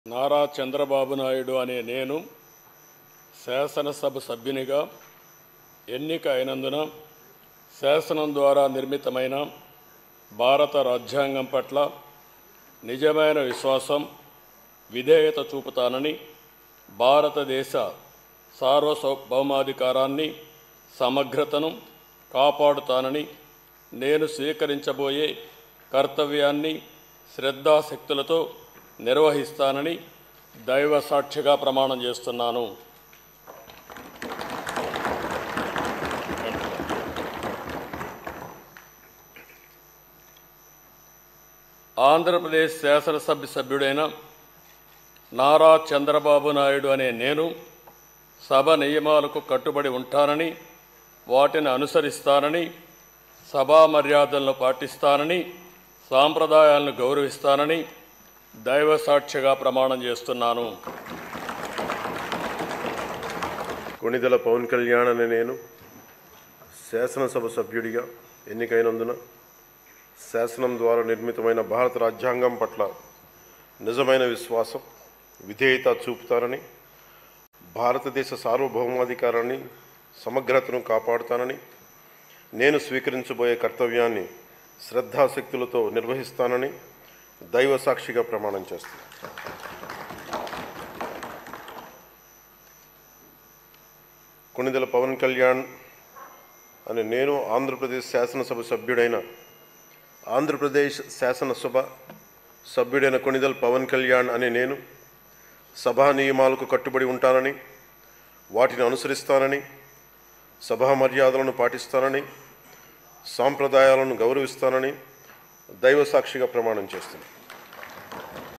నారా చంద్రబాబు నాయుడు అనే నేను శాసనసభ సభ్యునిగా ఎన్నిక అయినందున శాసనం ద్వారా నిర్మితమైన భారత రాజ్యాంగం పట్ల నిజమైన విశ్వాసం విధేయత చూపుతానని భారతదేశ సార్వభౌమాధికారాన్ని సమగ్రతను కాపాడుతానని నేను స్వీకరించబోయే కర్తవ్యాన్ని శ్రద్ధాశక్తులతో నిర్వహిస్తానని దైవ సాక్షిగా ప్రమాణం చేస్తున్నాను ఆంధ్రప్రదేశ్ శాసనసభ్య సభ్యుడైన నారా చంద్రబాబు నాయుడు అనే నేను సభ నియమాలకు కట్టుబడి ఉంటానని వాటిని అనుసరిస్తానని సభా మర్యాదలను పాటిస్తానని సాంప్రదాయాలను గౌరవిస్తానని దైవ సాక్షిగా ప్రమాణం చేస్తున్నాను కొణిదెల పవన్ కళ్యాణ్ అనే నేను శాసనసభ సభ్యుడిగా ఎన్నికైనందున శాసనం ద్వారా నిర్మితమైన భారత రాజ్యాంగం పట్ల నిజమైన విశ్వాసం విధేయత చూపుతానని భారతదేశ సార్వభౌమాధికారాన్ని సమగ్రతను కాపాడుతానని నేను స్వీకరించబోయే కర్తవ్యాన్ని శ్రద్ధాశక్తులతో నిర్వహిస్తానని దైవ సాక్షిగా ప్రమాణం చేస్తాను కొణిదెల పవన్ కళ్యాణ్ అని నేను ఆంధ్రప్రదేశ్ శాసనసభ సభ్యుడైన ఆంధ్రప్రదేశ్ శాసనసభ సభ్యుడైన కొణిదెల పవన్ కళ్యాణ్ అనే నేను సభా నియమాలకు కట్టుబడి ఉంటానని వాటిని అనుసరిస్తానని సభా మర్యాదలను పాటిస్తానని సాంప్రదాయాలను గౌరవిస్తానని దైవ సాక్షిగా ప్రమాణం చేస్తున్నాను